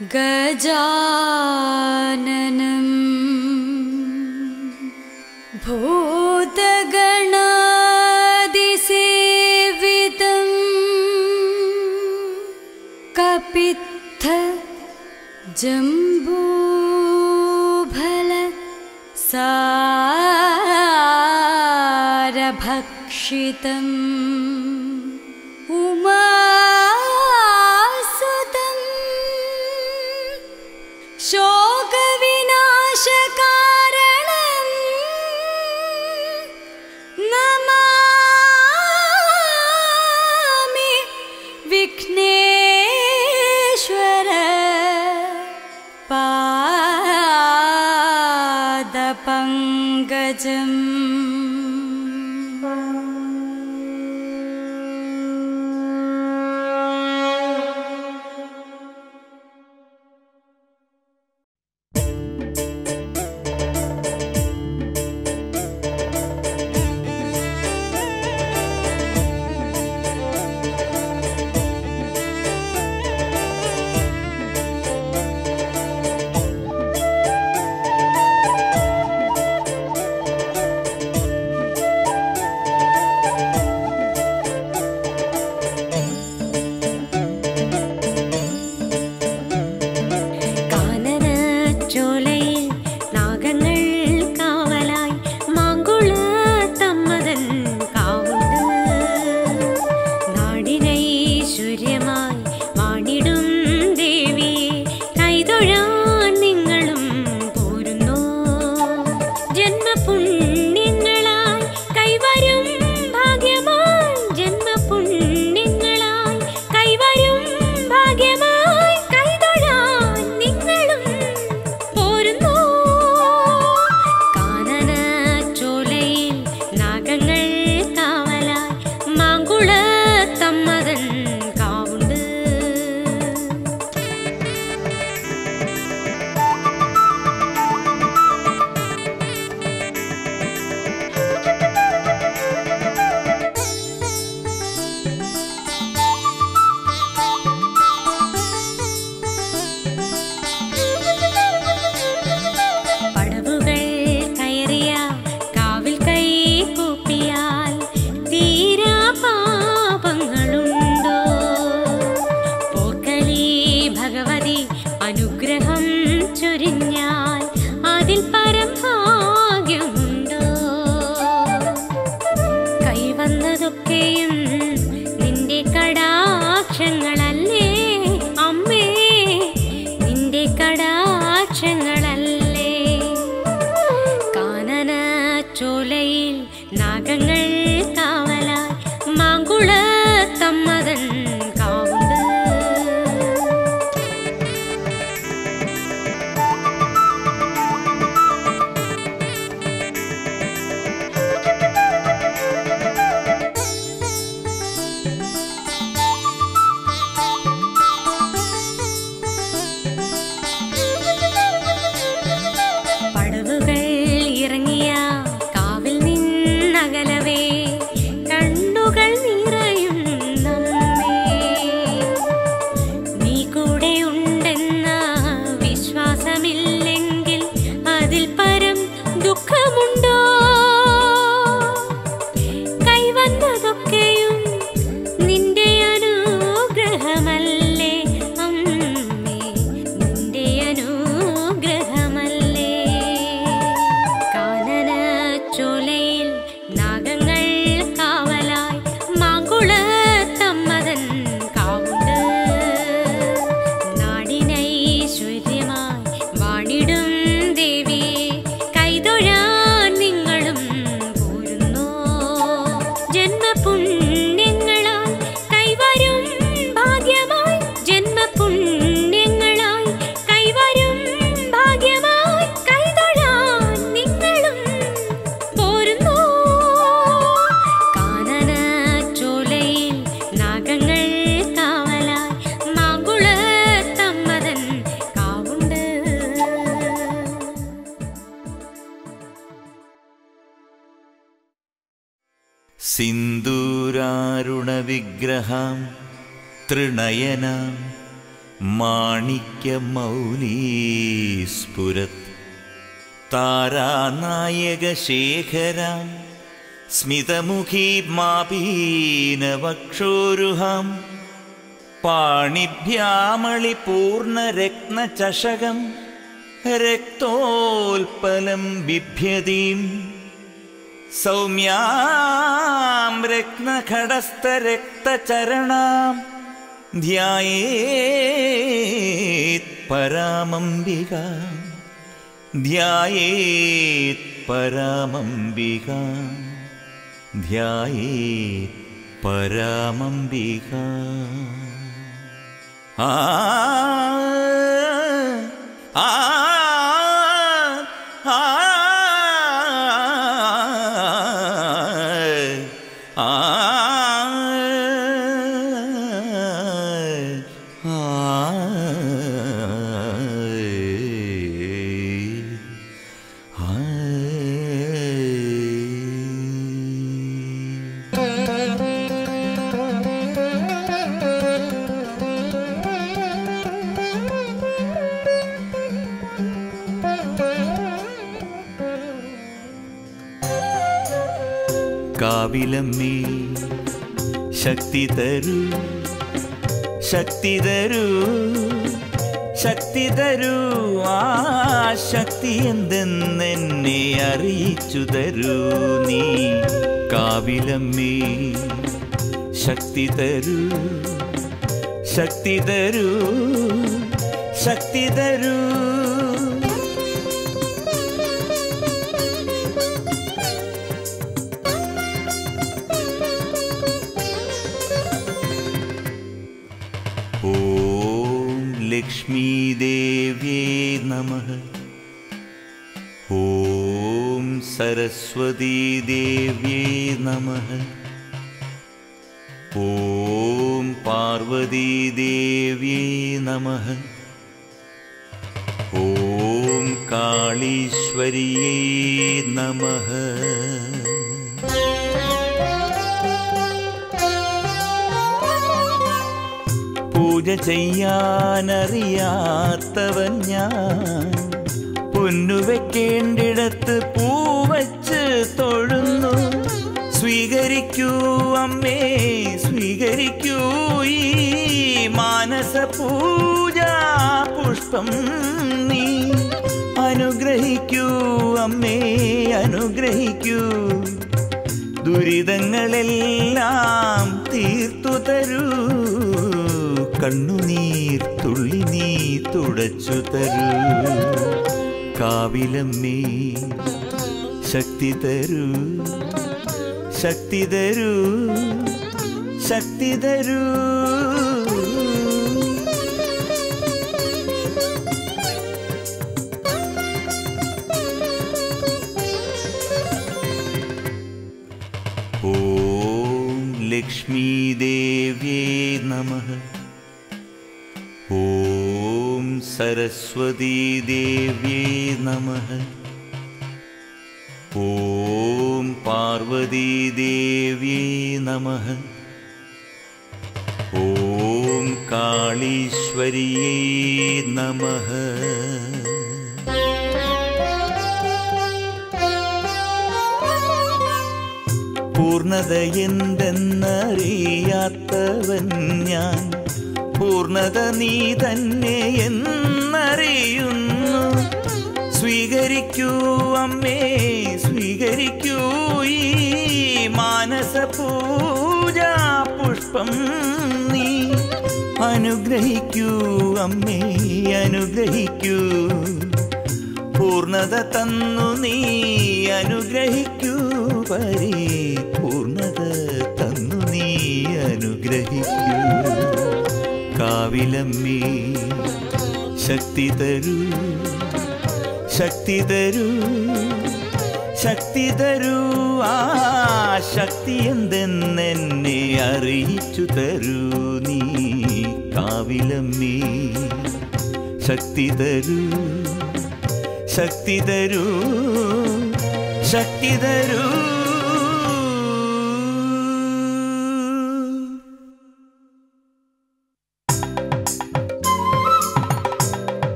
गजाननम् भूतगणादिसेवितम् कपित्थ जम्बूफल सारभक्षितम् उमासुतम् शोकविनाशकारणम् नमामि विघ्नेश्वर पादपङ्कजम् കാനനച്ചോലയിൽ നാഗങ്ങൾ കാവലായി മാങ്കുളത്തമ്മതൻ കാവുണ്ട് നാടിനൈശ്വര്യമായി വാണിടും ദേവിയെ കൈതൊഴാൻ നിങ്ങളും പോരുന്നോ ജന്മപുണ്യങ്ങളായി കൈവരും ഭാഗ്യമായി ജന്മപുണ്യങ്ങളായി കൈവരും ഭാഗ്യമായി കൈതൊഴാൻ നിങ്ങളും പോരുന്നോ കാനനച്ചോലയിൽ നാഗങ്ങൾ കാവലായി മാങ്കുളത്തമ്മതൻ കാവുണ്ട് പടവുകൾ കയറിയ കാവിൽ കൈ കൂപ്പിയാൽ തീരാ പാപങ്ങളുണ്ടോ പോക്കലി ഭഗവതി അനുഗ്രഹം ചൊരിഞ്ഞാൽ അതിൽ പരം ഭാഗ്യമുണ്ടോ കൈവന്നതൊക്കെയും നിന്റെ കടാക്ഷങ്ങളല്ലേ അമ്മേ നിന്റെ കടാക്ഷങ്ങളല്ലേ കാനന ചോലയിൽ നാഗങ്ങൾ കാവലായി മാങ്കുളത്തമ്മതൻ കാവുണ്ട് പടവുകൾ ഇറങ്ങിയ കാവിൽ നിന്നകലവേ കണ്ണുകൾ നിറയും നമ്മേ നീ കൂടെ ഉണ്ടെന്ന വിശ്വാസമില്ലെങ്കിൽ അതിൽ പരം ദുഃഖമുണ്ടോ കൈവന്നതൊക്കെയും നിന്റെ അനുഗ്രഹമല്ലേ അമ്മേ നിന്റെ അനുഗ്രഹമല്ലേ കാനന ചോലയിൽ നാഗങ്ങൾ കാവലായി മാങ്കുളത്തമ്മതൻ കാവുണ്ട് നാടിനൈശ്വര്യമായി വാണിടും ദേവിയെ കൈതൊഴാൻ നിങ്ങളും പോരുന്നോ ജന്മപുണ്യങ്ങളായി കൈവരും ഭാഗ്യമായി ജന്മപുണ്യങ്ങളായി കൈവരും ഭാഗ്യമായി കൈതൊഴാൻ നിങ്ങളും പോരുന്നോ കാനന ചോലയിൽ നാഗങ്ങൾ കാവലായി മാങ്കുളത്തമ്മതൻ കാവുണ്ട് സിന്ദൂരാരുണവിഗ്രഹാം തൃണയനാം മാണിക്യമൗലീസ്ഫുരത് താരാനായകശേഖരാം സ്മിതമുഖീമാപീനവക്ഷോരുഹാം പാണിഭ്യാമളിപൂർണരത്നചഷകം രക്തോൽപലം ബിഭ്യതീം സൗമ്യാം രത്നഘടസ്ഥരക്തചരണാം ധ്യായേത് പരാമംബിക ധ്യായേത് പരാമംബിക ധ്യായേത് പരാമംബിക ആ ആ ആ ആ കാവിലമ്മേ ശക്തി തരൂ ശക്തി തരൂ ശക്തി തരൂ ആ ശക്തി എന്തെന്നെന്നെ അറിയിച്ചു തരൂ നീ കാവിലമ്മേ ശക്തി തരൂ ശക്തി തരൂ ശക്തി തരൂ ॐ लक्ष्मीदेव्ये नमः ॐ सरस्वतीदेव्ये नमः ॐ पार्वतीदेव्ये नमः ॐ काळीश्वर्यै नमः പൂജ ചെയ്യാനറിയാത്തവൻ ഞാൻ പൊന്നു വെക്കേണ്ടിടത്ത് പൂവച്ച് തൊഴുന്നു സ്വീകരിക്കൂ അമ്മേ സ്വീകരിക്കൂ ഈ മാനസ പൂജ പുഷ്പം നീ അനുഗ്രഹിക്കൂ അമ്മേ അനുഗ്രഹിക്കൂ ദുരിതങ്ങളെല്ലാം തീർത്തു തരൂ കണ്ണുനീർ തുള്ളി നീ തുടച്ചു തരൂ കാവിലമ്മേ ശക്തി തരൂ ശക്തി തരൂ ശക്തി തരൂ ॐ लक्ष्मीदेव्ये नमः ॐ सरस्वतीदेव्ये नमः ॐ पार्वतीदेव्ये नमः ॐ काळीश्वर्यै नमः പൂർണത എന്തെന്നറിയാത്തവൻ ഞാൻ പൂർണത നീ തന്നെ എന്നറിയുന്നു സ്വീകരിക്കൂ അമ്മേ സ്വീകരിക്കൂ ഈ മാനസ പൂജ പുഷ്പം നീ അനുഗ്രഹിക്കൂ അമ്മേ അനുഗ്രഹിക്കൂ പൂർണത തന്നു നീ അനുഗ്രഹിക്കൂ പരിപൂർണത തന്നു നീ അനുഗ്രഹിക്കൂ കാവിലമ്മേ ശക്തി തരൂ ശക്തി തരൂ ശക്തി തരൂ ആ ശക്തി എന്തെന്നെന്നെ അറിയിച്ചു തരൂ നീ കാവിലമ്മേ ശക്തി തരൂ ശക്തി തരൂ ശക്തി തരൂ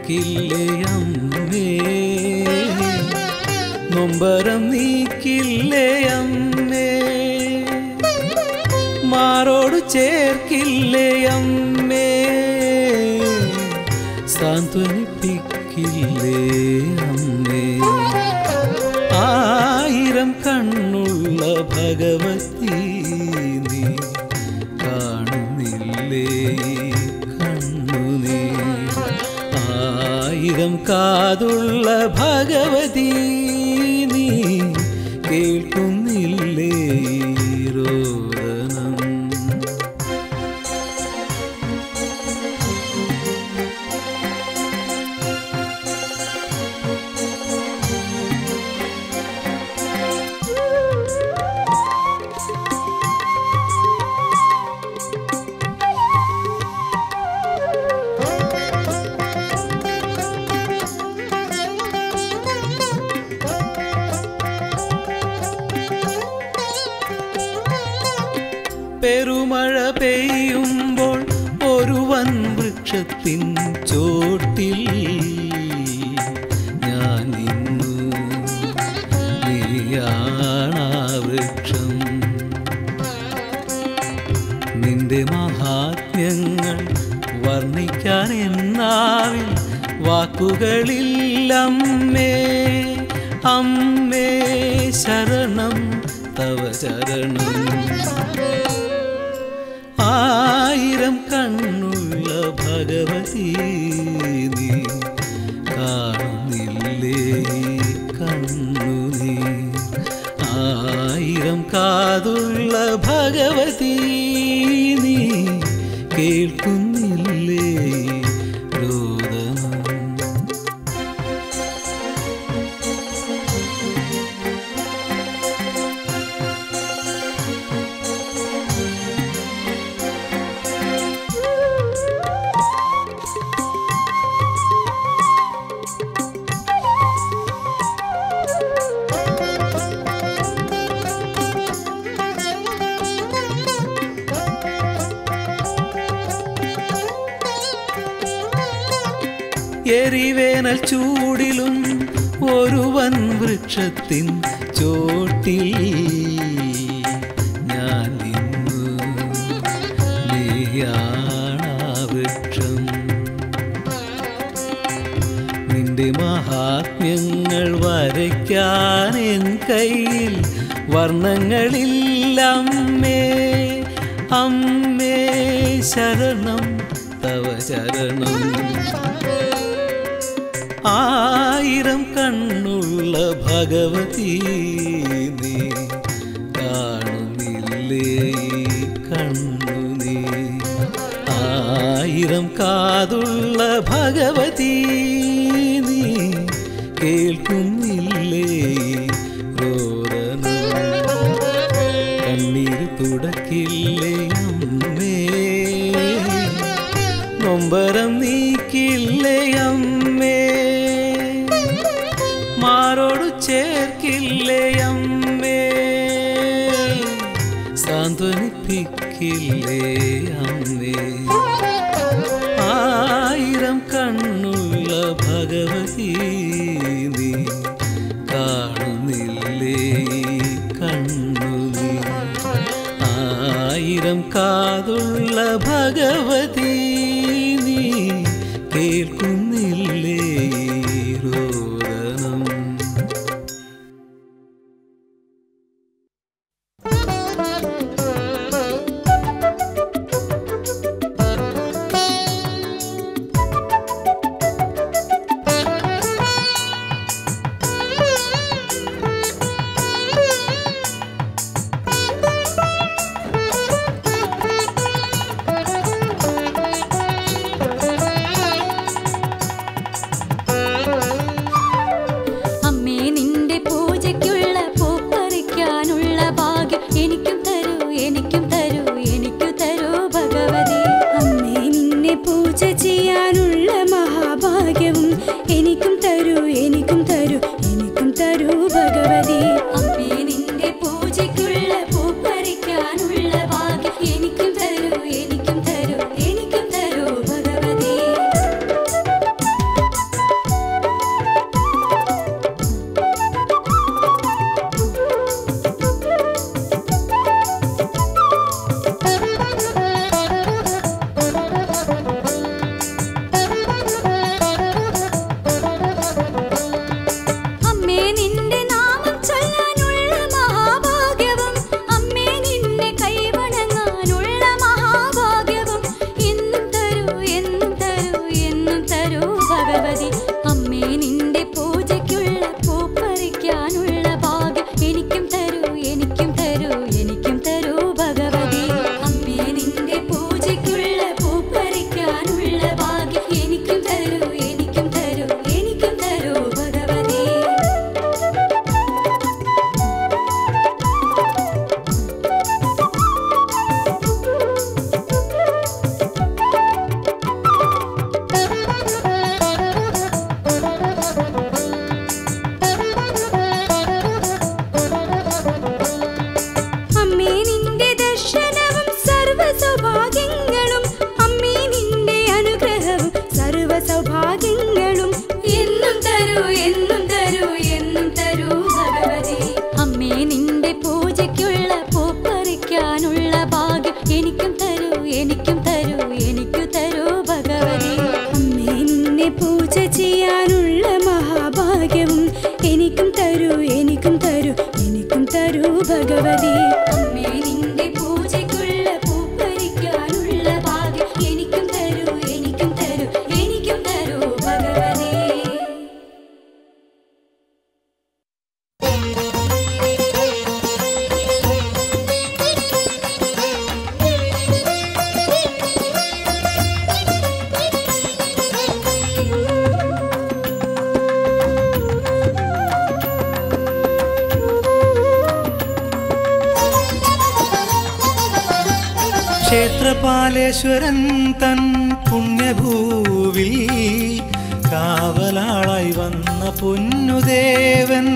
തീർക്കില്ലേ അമ്മേ നൊമ്പരം നീക്കില്ലേ അമ്മേ മാറോട് ചേർക്കില്ലേ അമ്മേ സാന്ത്വനിപ്പിക്കില്ലേ അമ്മേ ആയിരം കണ്ണുള്ള ഭഗവതി നീ കാണുന്നില്ലേ കണ്ണു നീ ആയിരം കാതുള്ള ഭഗവതി നീ കേൾക്കുന്നില്ലേ ഈ രോദനം പെരുമഴ പെയ്യുമ്പോൾ ഒരു വൻ വൃക്ഷത്തിൻ ചോട്ടിൽ ഞാൻ ഇന്നു നീയാണാ വൃക്ഷം നിന്റെ മഹാത്മ്യങ്ങൾ വർണ്ണിക്കാൻ എന്നാവിൽ വാക്കുകളില്ലമ്മേ അമ്മേ ശരണം തവ ശരണം ആയിരം കണ്ണുള്ള ഭഗവതി നീ കാണുന്നില്ലേ കണ്ണു നീ ആയിരം കാതുള്ള ഭഗവതി നീ കേൾക്കുന്നില്ലേ രോദനം എരിവേനൽ ചൂടിലും ഒരു വൻ വൃക്ഷത്തിൻ ചോട്ടിൽ ഞാൻ ഇന്നു നീയാണാ വൃക്ഷം നിന്റെ മഹാത്മ്യങ്ങൾ വരയ്ക്കാൻ എൻ കയ്യിൽ വർണ്ണങ്ങളില്ലമ്മേ അമ്മേ ശരണം തവ ശരണം ആയിരം കണ്ണുള്ള ഭഗവതി നീ കാണുന്നില്ലേ ഈ കണ്ണു നീ ആയിരം കാതുള്ള ഭഗവതി നീ കേൾക്കുന്നില്ലേ ഈ രോദനം കണ്ണീര് തുടക്കില്ലേ അമ്മേ നൊമ്പരം നീക്കില്ലേ അമ്മേ മാറോടു ചേർക്കില്ലേ അമ്മേ സാന്ത്വനിപ്പിക്കില്ലേ അമ്മേ ആയിരം കണ്ണുള്ള ഭഗവതി നീ കാണുന്നില്ലേ ഈ കണ്ണു നീ ആയിരം കാതുള്ള ഭഗവതി നീ കേൾക്കുന്നില്ലേ ഈ രോദനം Thank you. ഭഗവതി അമ്മേ നിന്റെ പൂജയ്ക്കുള്ള പൂപ്പറിക്കാനുള്ള ഭാഗ്യം എനിക്കും തരൂ എനിക്കും തരൂ എനിക്കും തരൂ ഭഗവതി അമ്മേ നിന്റെ പൂജയ്ക്കുള്ള പൂപ്പറിക്കാനുള്ള ഭാഗ്യം എനിക്കും തരൂ എനിക്കും തരൂ എനിക്കും തരൂ ഭഗവതി അമ്മേ നിന്റെ ദർശനവും സർവ സൗഭാഗ്യങ്ങളും അമ്മേ നിന്റെ അനുഗ്രഹവും സർവ സൗഭാഗ്യങ്ങളും എന്നും തരൂ എന്നും തരൂ എന്നും തരൂ ഭഗവതി അമ്മേ നിന്റെ പൂജയ്ക്കുള്ള പൂപ്പറിക്കാനുള്ള ഭാഗ്യം എനിക്കും തരൂ എനിക്കും തരൂ എനിക്കു തരൂ ഭഗവതി അമ്മേ നിന്നെ പൂജ ചെയ്യാനുള്ള മഹാഭാഗ്യവും എനിക്കും തരൂ എനിക്കും തരൂ എനിക്കും തരൂ ഭഗവതി അമ്മേ നിന്റെ പൂജയ്ക്കുള്ള പൂപ്പറിക്കാനുള്ള ഭാഗ്യം എനിക്കും തരൂ എനിക്കും തരൂ എനിക്കും തരൂ ഭഗവതി ക്ഷേത്രപാലേശ്വരൻ തൻ പുണ്യഭൂവിൽ കാവലാളായി വന്ന പൊന്നുദേവൻ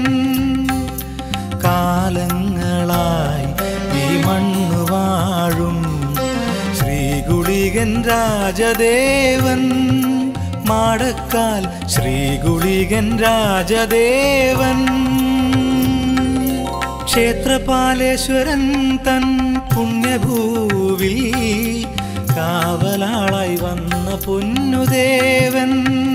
കാലങ്ങളായി ഈ മണ്ണു വാഴും ശ്രീകുളികൻ രാജദേവൻ മാടക്കാൽ ശ്രീകുളികൻ രാജദേവൻ ക്ഷേത്രപാലേശ്വരൻ തൻ പുണ്യഭൂവിൽ കാവലാളായി വന്ന പൊന്നുദേവൻ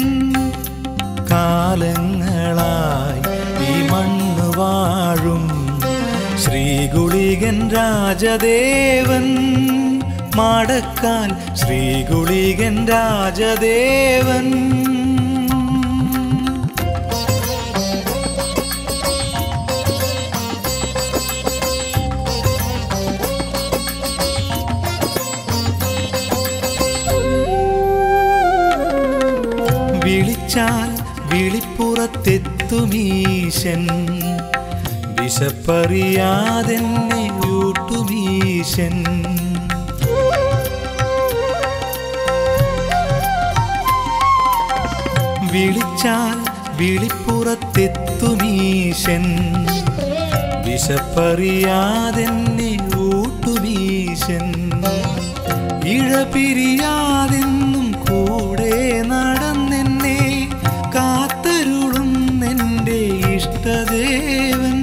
കാലങ്ങളായി ഈ മണ്ണു വാഴും ശ്രീകുളികൻ രാജദേവൻ മാടക്കാൽ ശ്രീകുളികൻ രാജദേവൻ വിളിച്ചാൽ വിളിപ്പുറത്തെത്തുമീശൻ വിശപ്പറിയാതെന്നെ യൂട്ടുമീശൻ വിളിച്ചാൽ വിളിപ്പുറത്തെത്തുമീശൻ വിശപ്പറിയാതെന്നെ ഊട്ടുമീശൻ ഇഴപിരിയാതെന്നും കൂടെ നടന്നെന്നെ കാത്തരുളുന്നെൻ്റെ ഇഷ്ടദേവൻ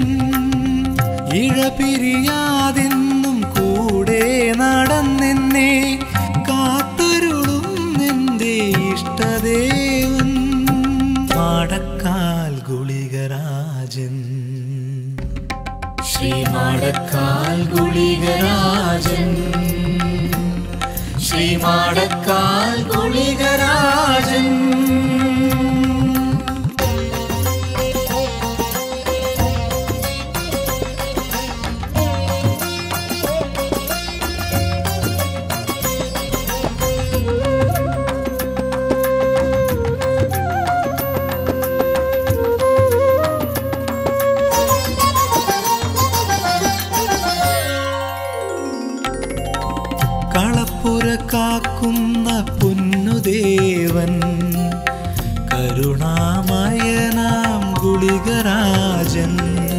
ഇഴപിരിയാതെന്നും കൂടെ നടന്നെന്നെ കാത്തരുളുന്നെൻ്റെ ഇഷ്ടദേവൻ മാടക്കാൽ ഗുളികരാജൻ ശ്രീമാടക്കാൽ ഗുളികരാജൻ ശ്രീമാടക്കാൽ ഗുളികരാജൻ കളപ്പുര കാക്കുന്ന പൊന്നുദേവൻ കരുണാമയനാം ഗുളികരാജൻ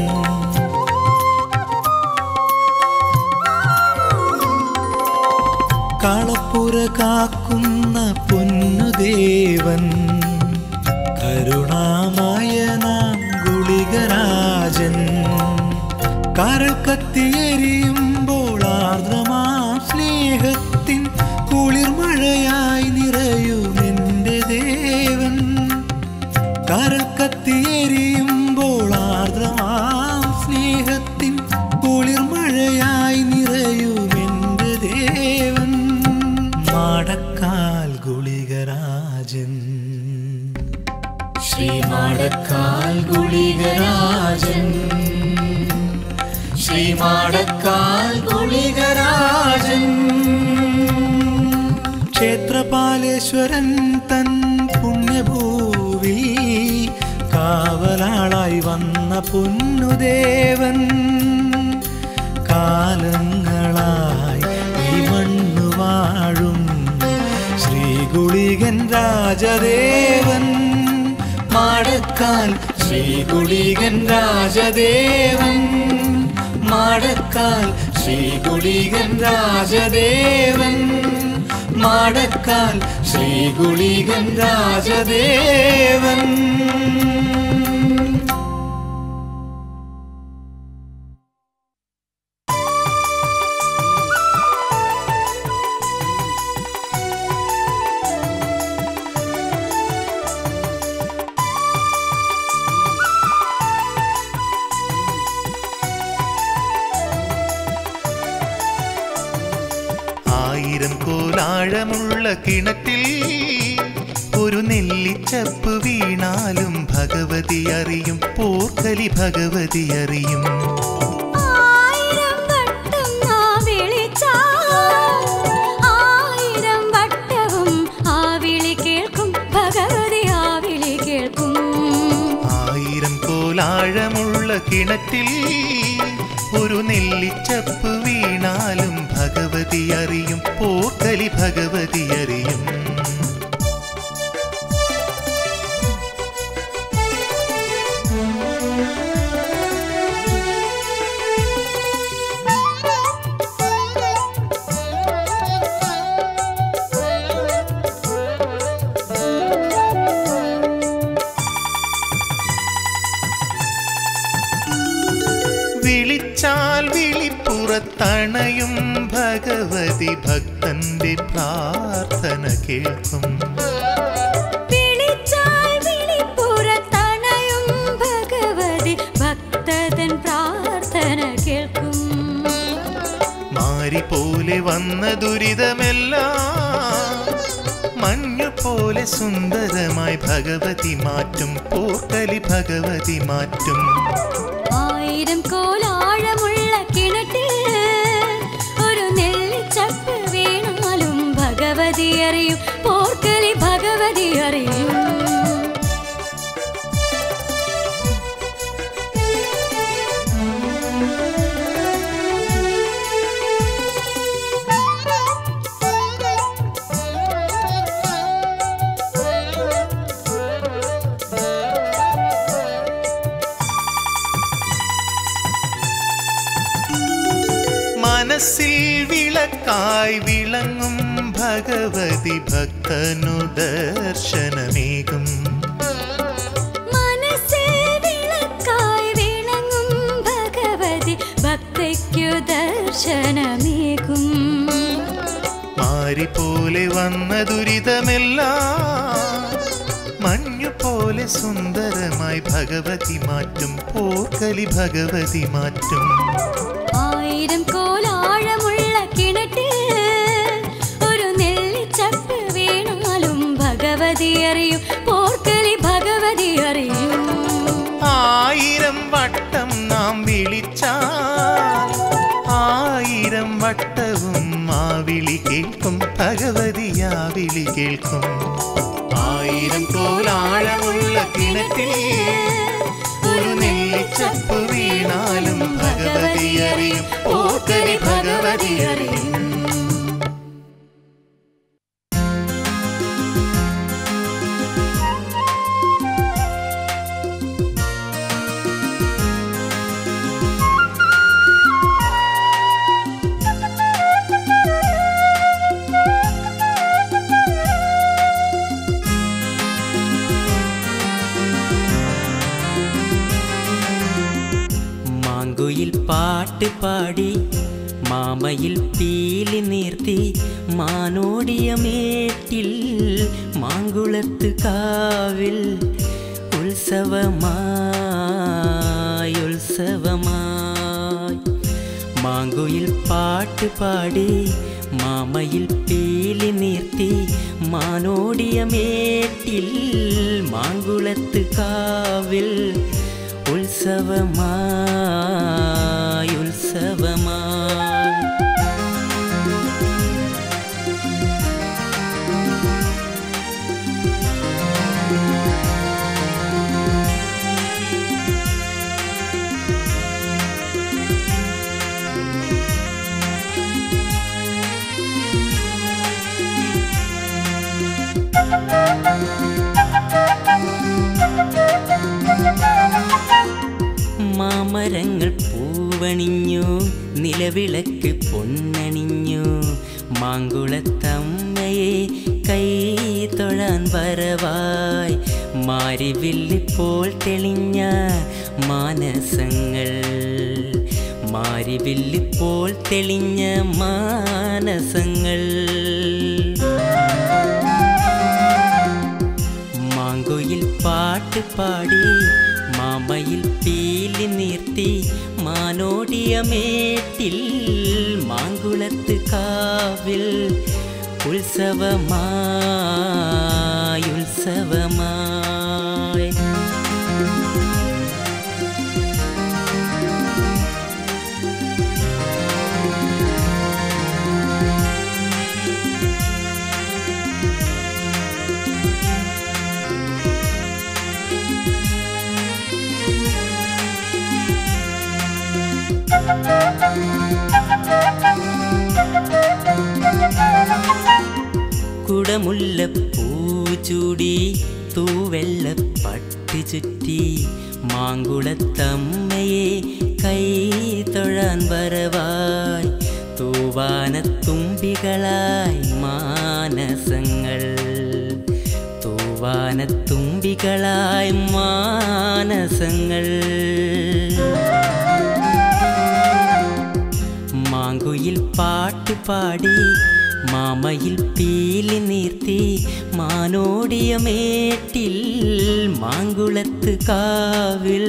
കളപ്പുര കാക്കുന്ന പൊന്നുദേവൻ കരുണാമയനാം ഗുളികരാജൻ കരൾ കത്തിയെരിയുമ്പോൾ ആർദ്രമാം സ്നേഹത്തിൻ കുളിർമഴയായി നിറയും എൻ്റെ ദേവൻ കരൾ കത്തിയെരിയുമ്പോൾ ആർദ്രമാം സ്നേഹത്തിൻ കുളിർമഴയായി നിറയും എൻ്റെ ദേവൻ മാടക്കാൽ ഗുളികരാജൻ ശ്രീമാടക്കാൽ ഗുളികരാജൻ ശ്രീമാടക്കാൽ ഗുളികരാജൻ ക്ഷേത്രപാലേശ്വരൻ തൻ പുണ്യഭൂവിൽ കാവലാളായി വന്ന പൊന്നുദേവൻ കാലങ്ങളായി ഈ മണ്ണു വാഴും ശ്രീകുളികൻ രാജദേവൻ മാടക്കാൽ ശ്രീകുളികൻ രാജദേവൻ മാടക്കാൽ ശ്രീകുളികൻ രാജദേവൻ മാടക്കാൽ ശ്രീകുളികൻ രാജദേവൻ ആയിരം കോലാഴമുള്ള കിണറ്റിൽ ഒരു നെല്ലിച്ചപ്പ് വീണാലും ഭഗവതി അറിയും പോർക്കലി ഭഗവതി അറിയും ആയിരം വട്ടം ആ വിളിച്ചാൽ ആയിരം വട്ടവും ആ വിളി കേൾക്കും ഭഗവതി ആ വിളി കേൾക്കും ആയിരം കോലാഴമുള്ള കിണറ്റിൽ ഒരു നെല്ലിച്ചപ്പ് വീണാലും ഭഗവതി അറിയും പോർക്കലി ഭഗവതി അറിയും വിളിച്ചാൽ വിളിപ്പുറത്തണയും ഭഗവതി ഭക്തന്റെ പ്രാർത്ഥന കേൾക്കും വിളിച്ചാൽ വിളിപ്പുറത്തണയും ഭഗവതി ഭക്തതൻ പ്രാർത്ഥന കേൾക്കും മാരി പോലെ വന്ന ദുരിതമെല്ലാം മഞ്ഞു പോലെ സുന്ദരമായി ഭഗവതി മാറ്റും പോർക്കലി ഭഗവതി മാറ്റും ആയിരം കോലാഴമുള്ള കിണറ്റിൽ ഒരു നെല്ലിച്ചപ്പ് വീണാലും ഭഗവതി അറിയും പോർക്കലി ഭഗവതി അറിയും മനസ്സിൽ വിളക്കായി വിളങ്ങും ഭഗവതി ഭക്തനു ദർശനമേകും മനസ്സിൽ വിളക്കായി വിളങ്ങും ഭഗവതി ഭക്തയ്ക്കു ദർശനമേകും മാരി പോലെ വന്ന ദുരിതമെല്ലാം മഞ്ഞു പോലെ സുന്ദരമായി ഭഗവതി മാറ്റും പോർക്കലി ഭഗവതി മാറ്റും ആയിരം കോലാഴമുള്ള കിണറ്റിൽ ഒരു നെല്ലിച്ചപ്പ് വീണാലും ഭഗവതി അറിയും പോർക്കലി ഭഗവതി അറിയും ആയിരം വട്ടം നാം വിളിച്ചാൽ ആയിരം വട്ടവും ആ വിളി കേൾക്കും ഭഗവതി ആ വിളി കേൾക്കും ആയിരം കോലാഴമുള്ള കിണറ്റിൽ ഒരു നെല്ലിച്ചപ്പ് വീണാലും ഭഗവതി അറിയും ഓക്കരി ഭഗവതി അറിയും മാങ്കുയിൽ പാട്ട് പാടി മാമയിൽ പീലി നീർത്തി മാനോടിയ മേട്ടിൽ മാങ്കുളത്ത് കാവിൽ ഉത്സവമായി ഉത്സവമായി മാങ്കുയിൽ പാട്ട് പാടി മാമയിൽ പീലി നീർത്തി മാനോടിയ മേട്ടിൽ മാങ്കുളത്ത് മാങ്കുളത്ത് കാവിൽ ഉത്സവമായി ഉത്സവമായി മാമരങ്ങൾ പൂവണിഞ്ഞു നിലവിളക്ക് പൊന്നണിഞ്ഞു മാങ്കുളത്തമ്മയെ കൈ തൊഴാൻ വരവായി മാരിവില്ലിപ്പോൾ തെളിഞ്ഞ മാനസങ്ങൾ മാരിവില്ലിപ്പോൾ തെളിഞ്ഞ മാനസങ്ങൾ മാങ്കുയിൽ പാട്ട് പാടി മാമയിൽ പീലി നിർത്തി മാനോടിയ മേട്ടിൽ മാങ്കുളത്ത് കാവിൽ ഉത്സവമായി ഉത്സവമായി കുടമുല്ല പൂചൂടി തൂവെള്ള പട്ട് ചുറ്റി മാങ്കുളത്തമ്മയെ കൈ തൊഴാൻ വരവായി തൂവാനത്തുമ്പികളായി മാനസങ്ങൾ തൂവാനത്തുമ്പികളായി മാനസങ്ങൾ മാങ്കുയിൽ പാട്ട് പാടി മാമയിൽ പീലി നിർത്തി മാനോടിയ മേട്ടിൽ മാങ്കുളത്ത് കാവിൽ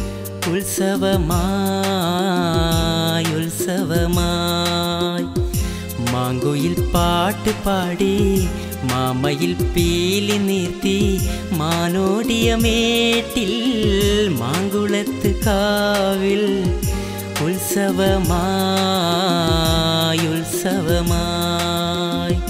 ഉത്സവമായി ഉത്സവമായി മാങ്കുയിൽ പാട്ട് പാടി മാമയിൽ പീലി നിർത്തി മാനോടിയ മേട്ടിൽ മാങ്കുളത്ത് കാവിൽ ഉത്സവമായി ഉത്സവമായി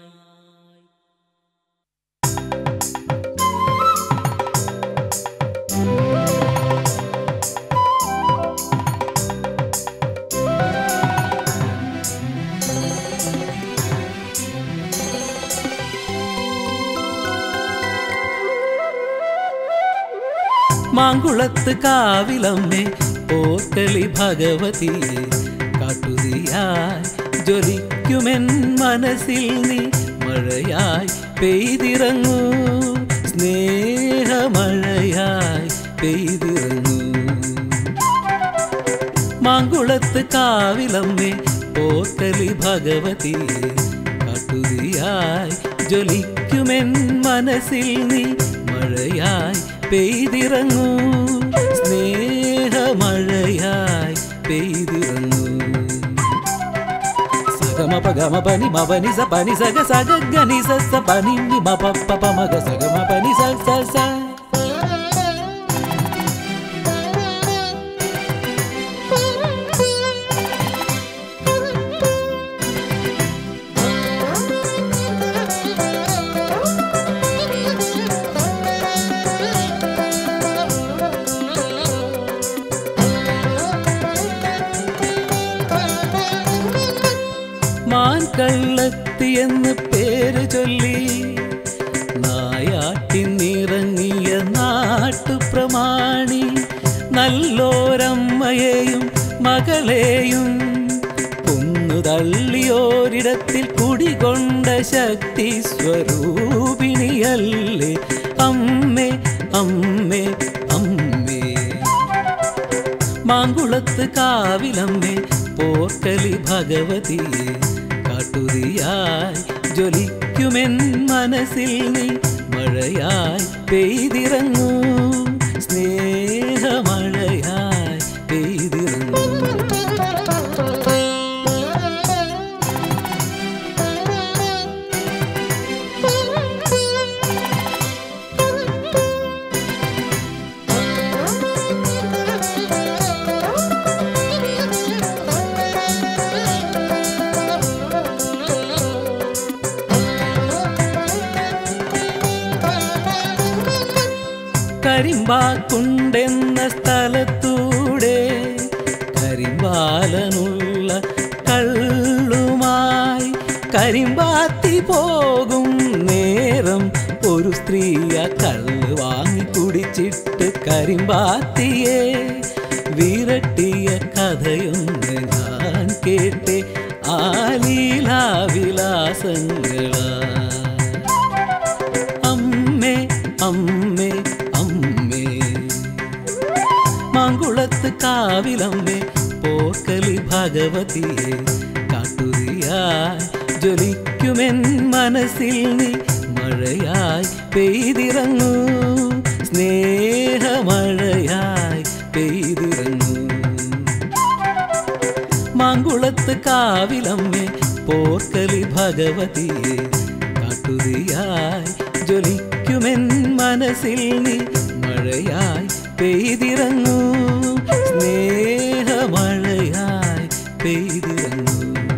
മാങ്കുളത്ത് കാവിലമ്മേ ഓർക്കലി ഭഗവതി കാട്ടുതിയായി ജ്വലിക്കുമെൻ മനസ്സിൽ നീ മഴയായി പെയ്തിറങ്ങൂ സ്നേഹമഴയായി പെയ്തിറങ്ങൂ മാങ്കുളത്ത് കാവിലമ്മേ പോത്തലി ഭഗവതി കാട്ടുതിയായി ജ്വലിക്കുമെൻ മനസ്സിൽ നീ മഴയായി പെയ്തിറങ്ങൂ സ്നേഹമഴയായി പെയ്തിറങ്ങൂ സഗമ പഗമ പനി മപനി സ പനി സഗ സഗ ഗനി സ സ പനി നി മ പ പ പ മഗ സഗമ പനി സ സ സ മാൻ കള്ളത്തി എന്ന് പേര് ചൊല്ലി നായാട്ടിന്നിറങ്ങിയ നാട്ടുപ്രമാണി നല്ലോരമ്മയെയും മകളെയും കൊന്നു തള്ളിയോരിടത്തിൽ കുടികൊണ്ട ശക്തി സ്വരൂപിണിയല്ലേ അമ്മേ അമ്മേ അമ്മേ മാങ്കുളത്ത് കാവിലമ്മേ പോർക്കലി ഭഗവതിയെ കാട്ടുതിയായി ജ്വലിക്കുമെൻ മനസ്സിൽ നീ മഴയായി പെയ്തിറങ്ങൂ സ്നേഹമഴയായി പെയ്തിറങ്ങൂ കരിമ്പാക്കുണ്ടെന്ന സ്ഥലത്തൂടെ കരിമ്പാലനുള്ള കള്ളുമായി കരിമ്പാത്തി പോകും നേരം ഒരു സ്ത്രീയ കള്ള് വാങ്ങി കുടിച്ചിട്ട് കരിമ്പാത്തിയെ വിരട്ടിയ കഥയൊന്ന് ഞാൻ കേട്ടെ ആലീലാവിലാസങ്ങളാ അമ്മേ അമ്മേ അമ്മേ മാങ്കുളത്ത് കാവിലമ്മേ പോർക്കലി ഭഗവതിയെ കാട്ടുതിയായി ജ്വലിക്കുമെൻ മനസ്സിൽ നീ മഴയായി പെയ്തിറങ്ങൂ സ്നേഹമഴയായി പെയ്തിറങ്ങൂ മാങ്കുളത്ത് കാവിലമ്മേ പോർക്കലി ഭഗവതിയെ കാട്ടുതിയായി ജ്വലിക്കുമെൻ മനസ്സിൽ നീ മഴയായി പെയ്തിറങ്ങൂ സ്നേഹമഴയായി പെയ്തിറങ്ങൂ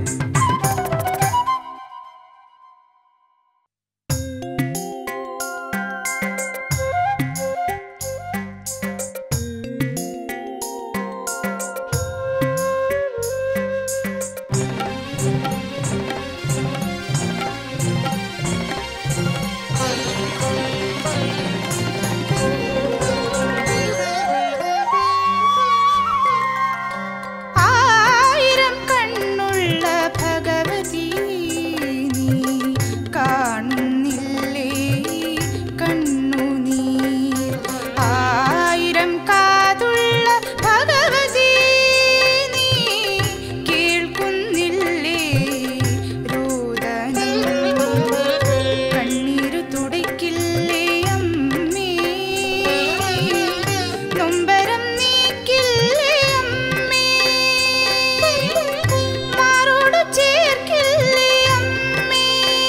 ആയിരം കണ്ണുള്ള ഭഗവതി നീ കാണുന്നില്ലേ കണ്ണുനീർ ആയിരം കാതുള്ള ഭഗവതി നീ കേൾക്കുന്നില്ലേ രോദനം കണ്ണീരു തുടയ്ക്കില്ലേ അമ്മേ നൊമ്പരം നീക്കില്ലേ അമ്മേ മാറോട് ചേർക്കില്ലേ അമ്മേ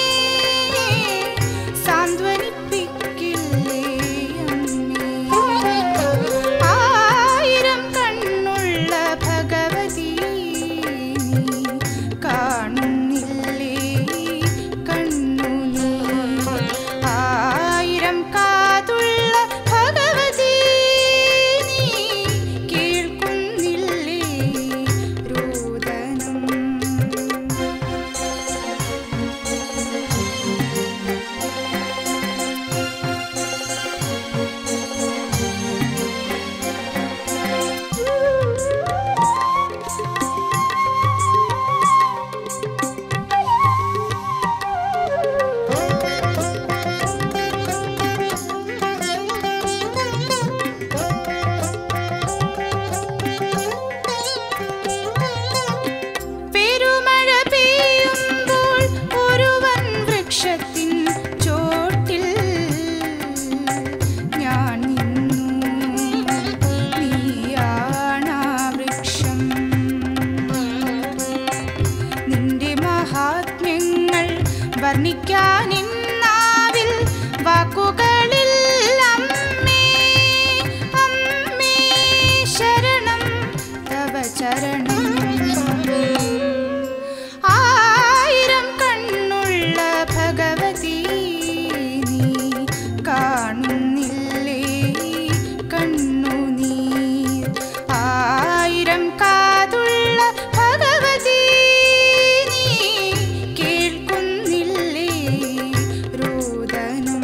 സാന്ത്വനിപ്പിക്കില്ലേ അമ്മേ ആയിരം കണ്ണുള്ള ഭഗവതി നീ കാണുന്നില്ലേ കണ്ണുനീർ ആയിരം കാതുള്ള ഭഗവതി നീ കേൾക്കുന്നില്ലേ രോദനം പെരുമഴ പെയ്യുമ്പോൾ ഒരുവൻ വൃക്ഷത്തിൻ ചോട്ടിൽ ഞാൻ നിന്നു നീയാണാ വൃക്ഷം നിന്റെ മഹാത്മ്യങ്ങൾ വർണ്ണിക്കാൻ ഇന്നാവിൽ വാക്കുകളിൽ അമ്മേ അമ്മേ ശരണം തവ ചരണം ആയിരം കണ്ണുള്ള ഭഗവതി നീ കാണുന്നില്ലേ കണ്ണുനീർ ആയിരം കാതുള്ള ഭഗവതി നീ കേൾക്കുന്നില്ലേ രോദനം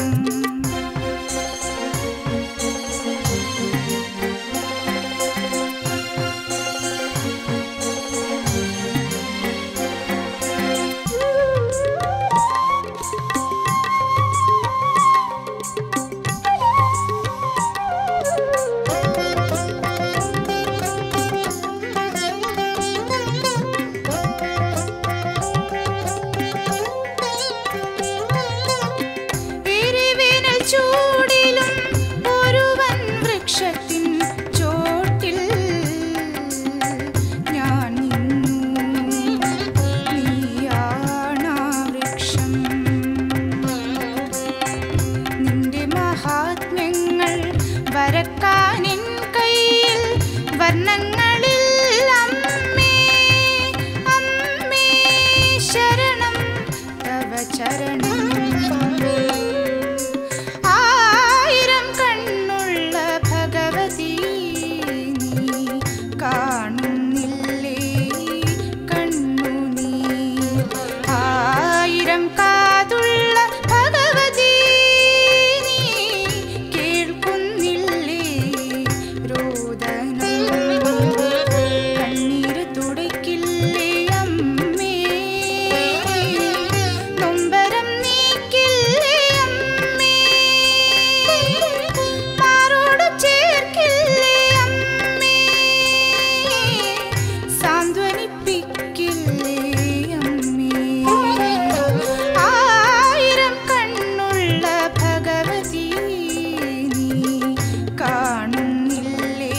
എരിവേനൽ ചൂടിലും ഒരുവൻ വൃക്ഷത്തിൻ ചോട്ടിൽ ഞാൻ നിന്നു നീയാണാ വൃക്ഷം നിന്റെ മഹാത്മ്യങ്ങൾ വരക്കാനിൻ കയ്യിൽ വർണ്ണങ്ങളിൽ അമ്മേ അമ്മേ ശരണം തവ ചരണം ആയിരം കണ്ണുള്ള കാണുന്നില്ലേ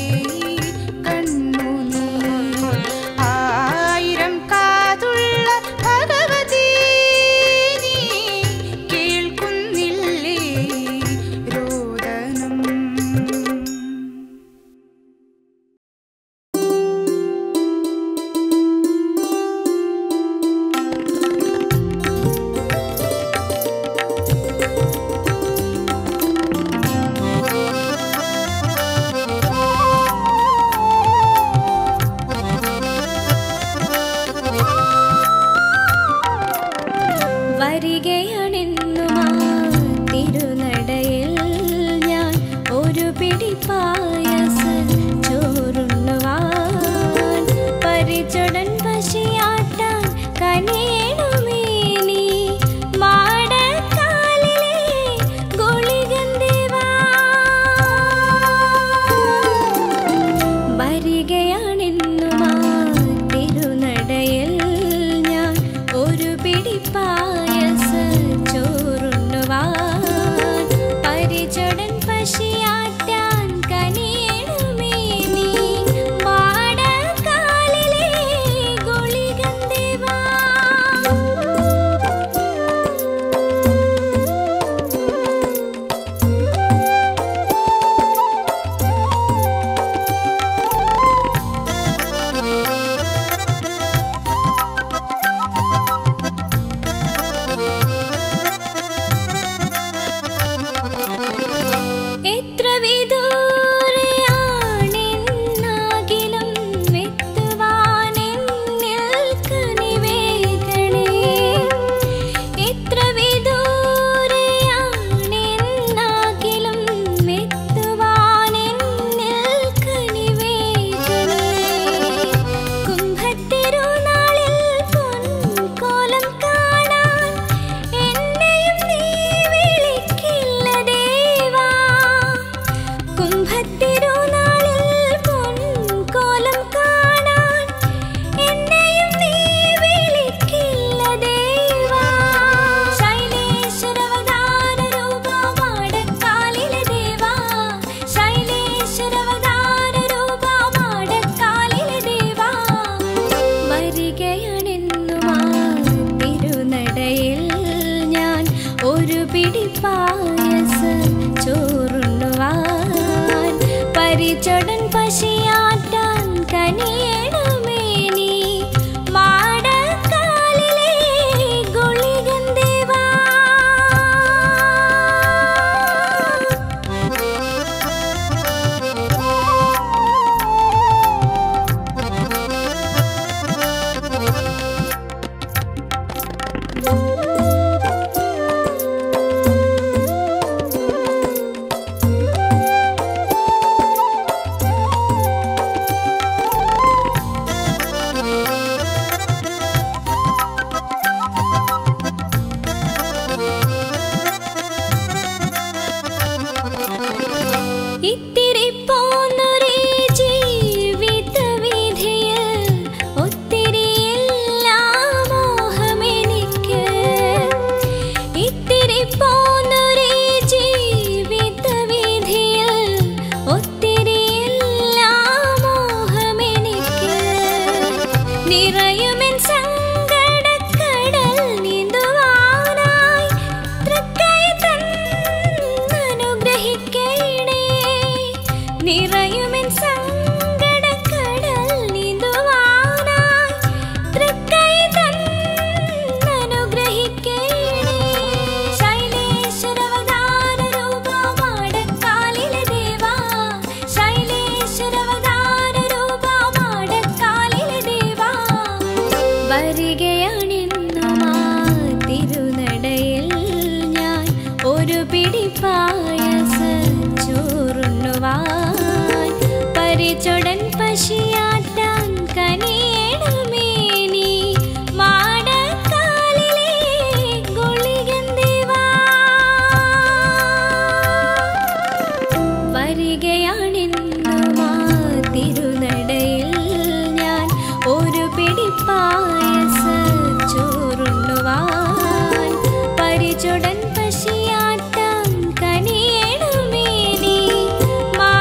കണ്ണുനീർ ആയിരം കാതുള്ള ഭഗവതി നീ കേൾക്കുന്നില്ലേ രോദനം വരികയാണെന്നുമാ തിരുനടയിൽ ഞാൻ ഒരു പിടി പായസ ചോറുണ്ണുവാൻ പരിചുടൻ പശിയാട്ടാൻ കനിയണമേ നീ മാടക്കാലിലെ ഗുളികന്തിവാ വരികയാണെന്നുമാ തിരുനടയിൽ ഞാൻ ഒരു പിടി പായസ ചോറുണ്ണുവാൻ പരിചുടൻ പശിയാറ്റാൻ കനിയണമേ നീ മാടക്കാലിലെ ഗുളികന്തിവാ എത്ര വിദൂരെയാണെന്നാകിലും എത്തുവാനെന്നിൽ കനിവേകണേ എത്ര വിദൂരെയാണെന്നാകിലും എത്തുവാനെന്നിൽ കനിവേകണേ കുംഭത്തിരുനാളിൽ പൊൻകോലം കാണാൻ എന്നെയും നീ വിളിക്കില്ല ദേവാ കുംഭത്തിരുനാളിൽ പൊൻകോലം കാണാൻ എന്നെയും നീ വിളിക്കില്ല ദേവാ ശൈലേശ്വരവതാര രൂപമാടക്കാലിലെ ദേവാ ശൈലേശ്വരവതാര രൂപമാടക്കാലിലെ ദേവാ വരികയാണെന്നുമാ തിരുനടയിൽ ഞാൻ ഒരു പിടി പായസ ചോറുണ്ണുവാൻ പരിചടൻ പശിയാട്ടാൻ കനിയണമേ നീ മാടക്കാലിലെ ഗുളികന്തിവാ ഇത്തിരി പോന്നൊരേ ജീവിത വിധിയിൽ ഒത്തിരിയില്ല മോഹമെനിക്ക് ഇത്തിരി പോന്നൊരേ ജീവിത വിധിയിൽ ഒത്തിരിയില്ല മോഹമെനിക്ക് നിറയുമെൻ സങ്കടക്കടൽ നീന്തുവാനായി തൃക്കൈ തന്നനുഗ്രഹിക്കണേ നിറയുമെൻ സങ്കടക്കടൽ നീന്തുവാനായി തൃക്കൈ തന്നനുഗ്രഹിക്കണേ ശൈലേശ്വരവതാര രൂപമാടക്കാലിലെ ദേവാ ശൈലേശ്വരവതാര രൂപമാടക്കാലിലെ ദേവാ വരികയാണെന്നുമാ തിരുനടയിൽ ഞാൻ ഒരു പിടി പായസ ചോറുണ്ണുവാൻ പരിചുടൻ പശിയാട്ടാൻ കനിയണമേ നീ മാടക്കാലിലെ ഗുളികന്തിവാ വരികയാണെന്നുമാ തിരുനടയിൽ ഞാൻ ഒരു പിടി പായസ ചോറുണ്ണുവാൻ പരിചുടൻ പശിയാട്ടാൻ കനിയണമേ നീ മാ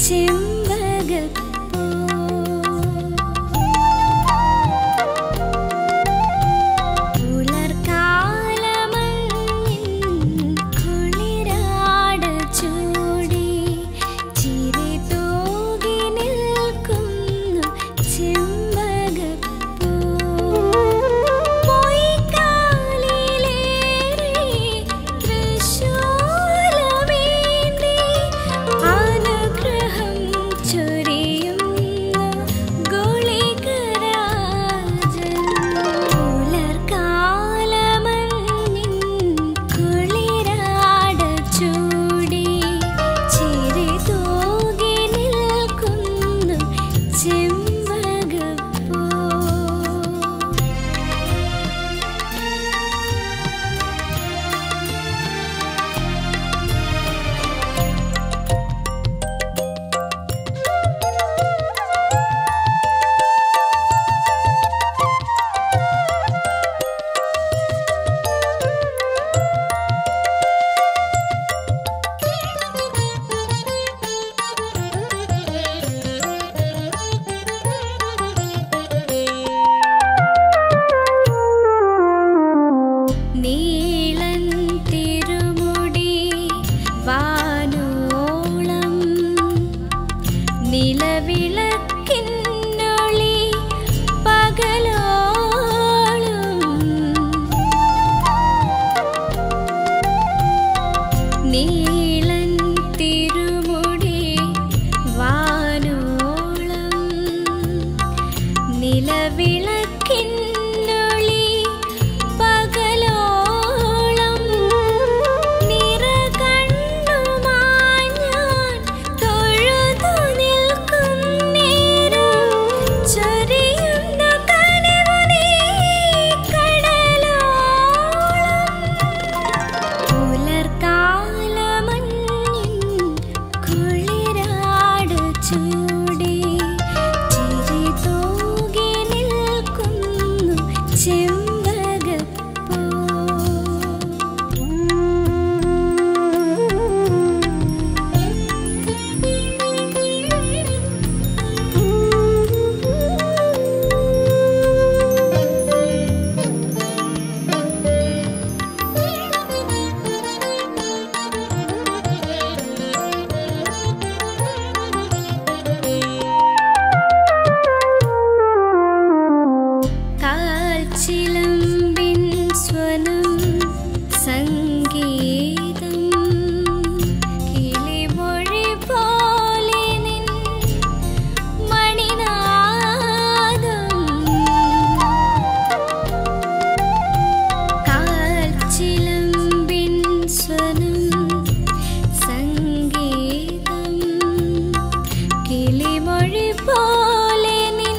ചെമ്പകപ്പൂ പുലർക്കാലമഞ്ഞിൻ കുളിരാട ചൂടി ചിരി തൂകി നിൽക്കുന്നു ചെമ്പകപ്പൂ പൊയ്ക്കാലിലേറി തൃശൂലമേന്തി അനുഗ്രഹം ചൊരിയുന്നു ഗുളികരാജൻ പുലർക്കാലമഞ്ഞിൻ കുളിരാട ചൂടി ചിരി തൂകി നിൽക്കുന്നു ചെമ്പകപ്പൂ നീളൻ തിരുമുടി വാനോളം നിലവിളക്കിന്നൊളി പകലോളം നീളൻ തിരുമുടി വാനോളം നിലവിളക്കിന്നൊളി പകലോളം നിറകണ്ണുമായി ഞാൻ തൊഴുതു നിൽക്കും നേരം ചൊരിയുന്ന കനിവു നീ കടലോളം പുലർക്കാലമഞ്ഞിൻ കുളിരാട് ചൂടി ചിരി തൂകി നിൽക്കുന്നു ചെമ്പകപ്പൂ കാൽച്ചിലമ്പിൻ സ്വനം സംഗീതം കിളിമൊഴി പോലെ നിൻ മണിനാദം കാൽച്ചിലമ്പിൻ സ്വനം സംഗീതം കിളിമൊഴി പോലെ നിൻ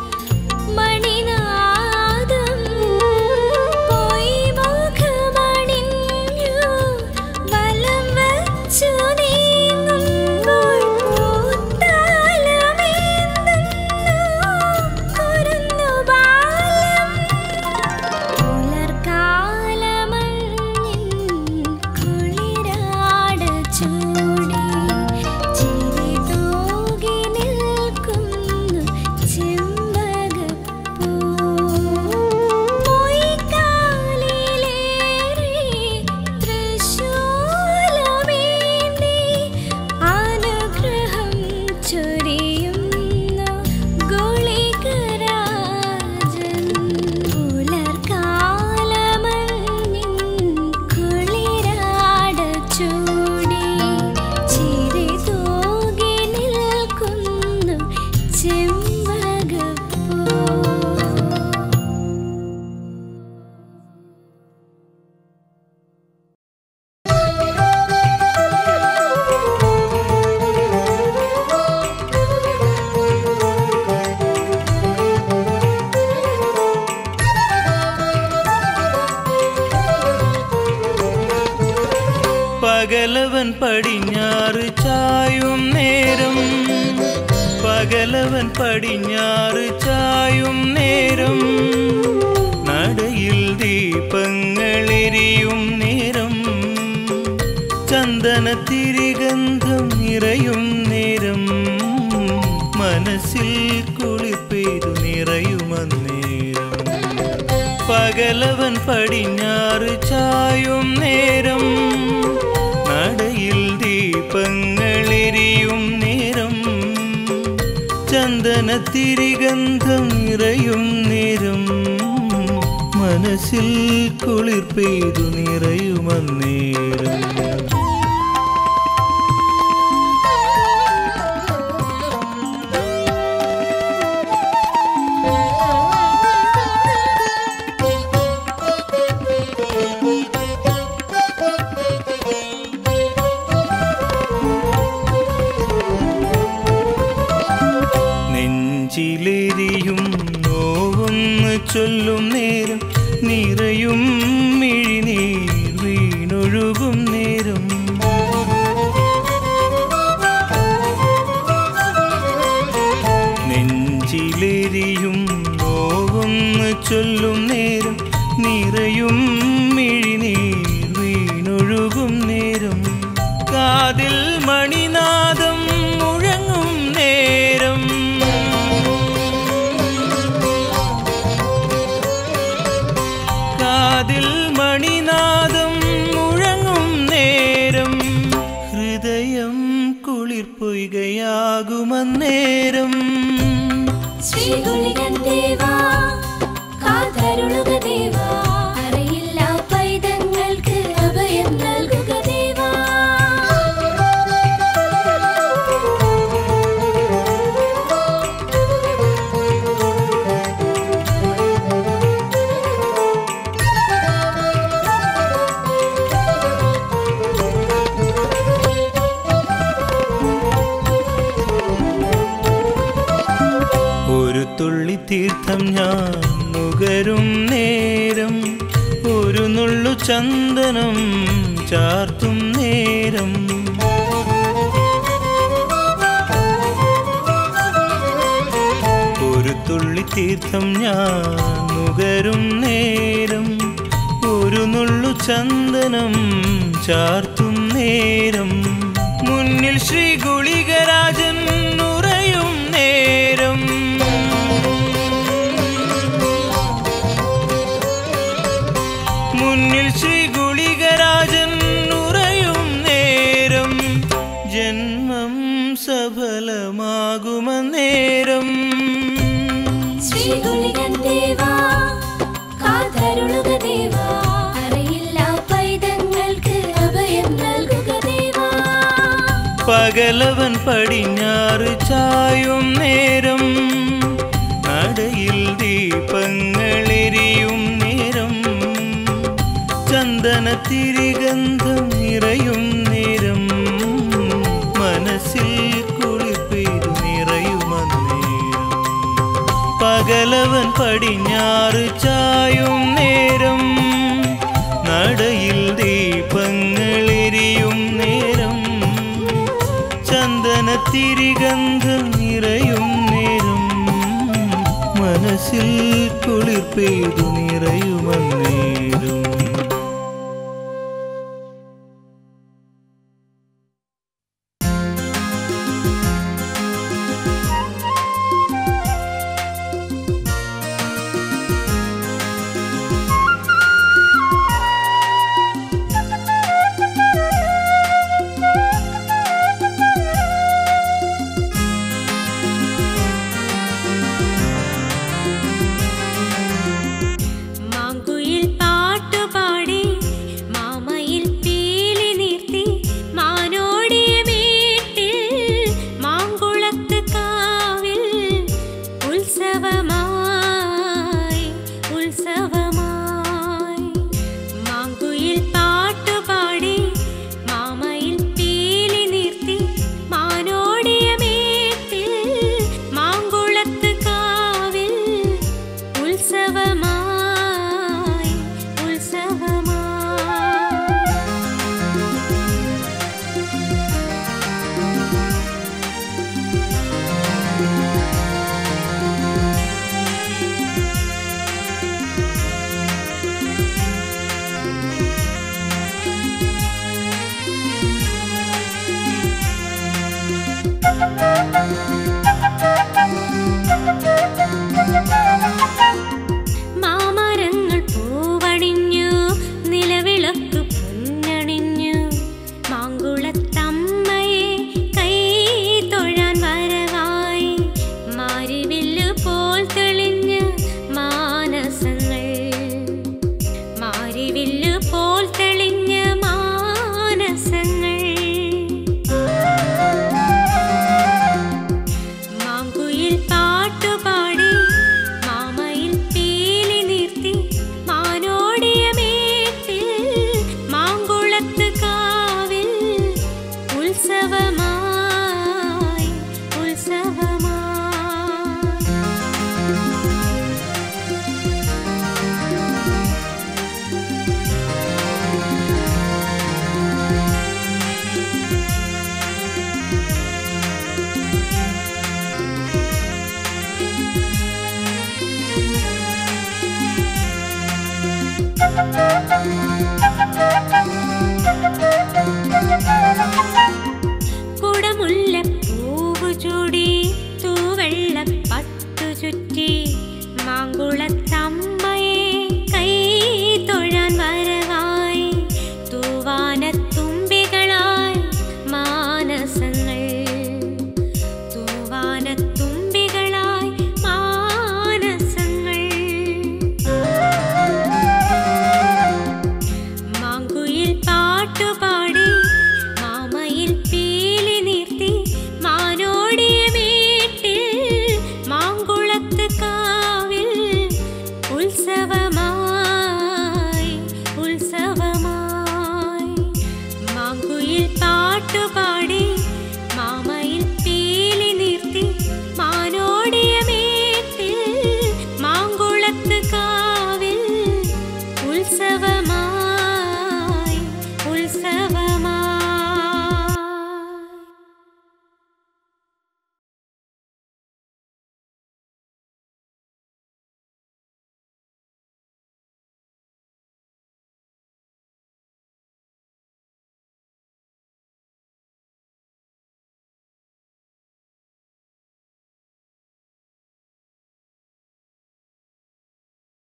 മണിനാദം പോയി മുഖമണിഞ്ഞു വലം വച്ചു നീങ്ങുമ്പോൾ പൂത്താലമേന്തുന്നു കുരുന്നു ബാലം പുലർക്കാലമഞ്ഞിൻ കുളിരാട ചൂടി ചിരി തൂകി നിൽക്കുന്നു ചെമ്പകപ്പൂ പൊയ്ക്കാലിലേറി തൃശൂലമേന്തി അനുഗ്രഹം ചൊരിയുന്നു ഗുളികരാജൻ പുലർക്കാലമഞ്ഞിൻ കുളിരാട ചൂടി ചിരി തൂകി നിൽക്കുന്നു ചെമ്പകപ്പൂ പകലവൻ പടിഞ്ഞാറ് ചായും നേരം പകലവൻ പടിഞ്ഞാറ് ചായും നേരം നടയിൽ ദീപങ്ങളെരിയും നേരം ചന്ദന തിരിഗന്ധം നിറയും നേരം പകലവൻ പടിഞ്ഞാറ് ചായും നേരം നടയിൽ ദീപങ്ങളെരിയും നേരം ചന്ദനത്തിരിഗന്ധം നിറയും നേരം മനസ്സിൽ കുളിർ പെയ്തു നിറയുമന്നേരം നെഞ്ചിലെരിയും നോവൊന്ന് ചൊല്ലും നേരം നിറയും മിഴിനീർ വീണൊഴുകും നേരം നെഞ്ചിലെരിയും നോവൊന്ന് ചൊല്ലും നേരം നിറയും മിഴിനീർ വീണൊഴുകും നേരം കാതിൽ മണിനാദം മുഴങ്ങും നേരം കാതിൽ മണിനാദം മുഴങ്ങും നേരം ഹൃദയം കുളിർപ്പൊയ്കയാകുമന്നേരം ശ്രീകുളികൻ ദേവാ കാതരുളുക ദേവാ അറിയില്ല പൈതങ്ങൾക്ക് അഭയം നൽകുക ദേവാ ഒരു തുള്ളി തീർത്ഥം ഞാൻ നുകരും നേരം ഒരു നുള്ളു ചന്ദനം ചാർത്തും നേരം ഒരു തുള്ളി തീർത്ഥം ഞാൻ നുകരും നേരം ഒരു നുള്ളു ചന്ദനം ചാർത്തും നേരം മുന്നിൽ ശ്രീ ഗുളികരാജൻ ഉറയും നേരം മുന്നിൽ ശ്രീ ഗുളികരാജൻ ഉറയും നേരം ജന്മം സഫലമാകുമന്നേരം ശ്രീകുളികൻ ദേവാ കാതരുളുക ദേവാ അറിയില്ല പൈതങ്ങൾക്ക് അഭയം നൽകുക ദേവാ പകലവൻ പടിഞ്ഞാറ് ചായും നേരം നടയിൽ ദീപങ്ങളെരിയും നേരം ചന്ദനത്തിരിഗന്ധം നിറയും നേരം മനസ്സിൽ കുളിർ പെയ്തു നിറയുമന്നേരം പകലവൻ പടിഞ്ഞാറ് ചായും നേരം നടയിൽ ദീപങ്ങളെരിയും നേരം ചന്ദനത്തിരിഗന്ധം നിറയും നേരം മനസ്സിൽ കുളിർ പെയ്തു നിറയുമന്നേരം